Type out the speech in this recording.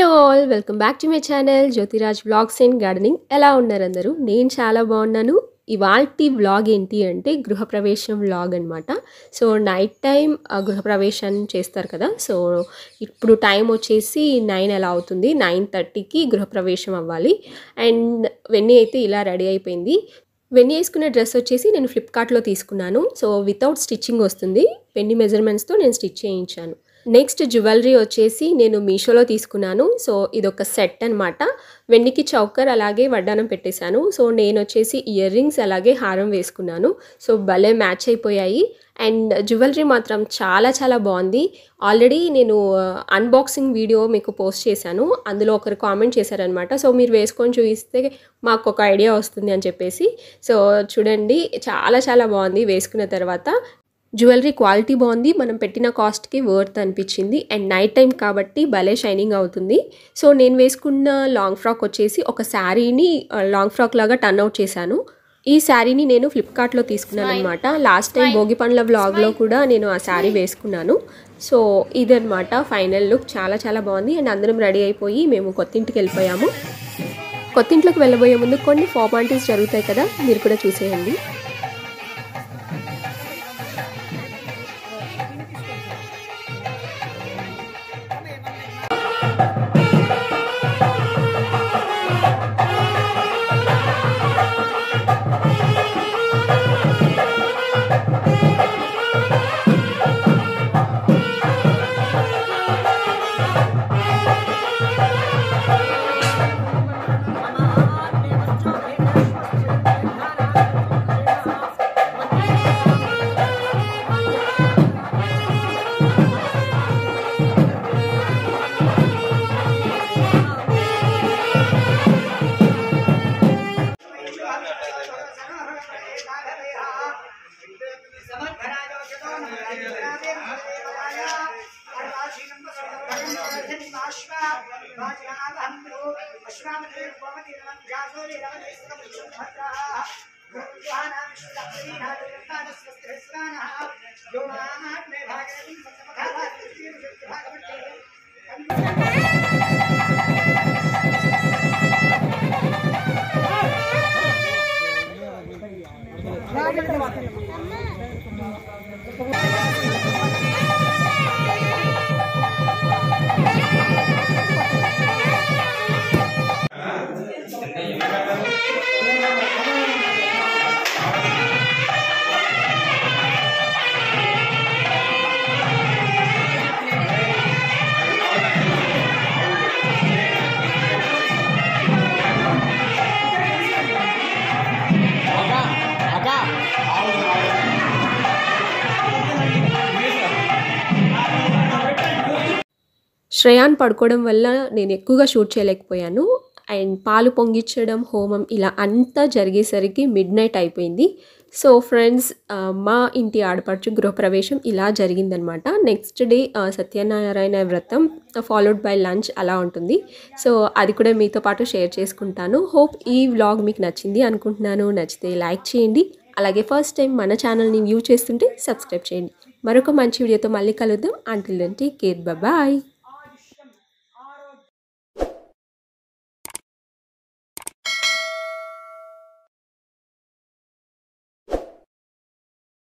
all welcome back to my channel Jyothiraj vlogs and gardening ఎలా ఉన్నారు అందరూ నేను చాలా బాగున్నాను ఇవాల్టి వ్లాగ్ ఏంటి అంటే గృహప్రవేశం వ్లాగ్ అనమాట సో నైట్ టైం గృహప్రవేశం చేస్తారు కదా సో ఇప్పుడు టైం వచ్చేసి నైన్ ఎలా అవుతుంది నైన్ థర్టీకి గృహప్రవేశం అవ్వాలి అండ్ వెన్నీ అయితే ఇలా రెడీ అయిపోయింది వెన్నీ వేసుకునే డ్రెస్ వచ్చేసి నేను ఫ్లిప్కార్ట్లో తీసుకున్నాను సో వితౌట్ స్టిచ్చింగ్ వస్తుంది పెన్ని మెజర్మెంట్స్తో నేను స్టిచ్ చేయించాను నెక్స్ట్ జ్యువెలరీ వచ్చేసి నేను మీషోలో తీసుకున్నాను సో ఇదొక సెట్ అనమాట వెన్నికి చౌకర్ అలాగే వడ్డానం పెట్టేశాను సో నేను వచ్చేసి ఇయర్ రింగ్స్ అలాగే హారం వేసుకున్నాను సో భలే మ్యాచ్ అయిపోయాయి అండ్ జ్యువెలరీ మాత్రం చాలా చాలా బాగుంది ఆల్రెడీ నేను అన్బాక్సింగ్ వీడియో మీకు పోస్ట్ చేశాను అందులో ఒకరు కామెంట్ చేశారనమాట సో మీరు వేసుకొని చూపిస్తే మాకు ఒక ఐడియా వస్తుంది అని చెప్పేసి సో చూడండి చాలా చాలా బాగుంది వేసుకున్న తర్వాత జ్యువెలరీ క్వాలిటీ బాగుంది మనం పెట్టిన కాస్ట్కి వర్త్ అనిపించింది అండ్ నైట్ టైం కాబట్టి భలే షైనింగ్ అవుతుంది సో నేను వేసుకున్న లాంగ్ ఫ్రాక్ వచ్చేసి ఒక శారీని లాంగ్ ఫ్రాక్ లాగా టర్న్ అవుట్ చేశాను ఈ శారీని నేను ఫ్లిప్కార్ట్లో తీసుకున్నాను అనమాట లాస్ట్ టైం భోగి పండ్ల వ్లాగ్లో కూడా నేను ఆ శారీ వేసుకున్నాను సో ఇదనమాట ఫైనల్ లుక్ చాలా చాలా బాగుంది అండ్ అందరం రెడీ అయిపోయి మేము కొత్తింటికి వెళ్ళిపోయాము కొత్తింట్లోకి వెళ్ళబోయే ముందు కొన్ని ఫార్మాలిటీస్ జరుగుతాయి కదా మీరు కూడా చూసేయండి శ్రేయాన్ పడుకోవడం వల్ల నేను ఎక్కువగా షూట్ చేయలేకపోయాను అండ్ పాలు పొంగించడం హోమం ఇలా అంతా జరిగేసరికి మిడ్ నైట్ అయిపోయింది సో ఫ్రెండ్స్ మా ఇంటి ఆడపడుచు గృహప్రవేశం ఇలా జరిగిందనమాట నెక్స్ట్ డే సత్యనారాయణ వ్రతం ఫాలోడ్ బై లంచ్ అలా ఉంటుంది సో అది కూడా మీతో పాటు షేర్ చేసుకుంటాను హోప్ ఈ వ్లాగ్ మీకు నచ్చింది అనుకుంటున్నాను నచ్చితే లైక్ చేయండి అలాగే ఫస్ట్ టైం మన ఛానల్ని వ్యూ చేస్తుంటే సబ్స్క్రైబ్ చేయండి మరొక మంచి వీడియోతో మళ్ళీ కలుద్దాం అంటిల్ టేక్ కేర్ బాయ్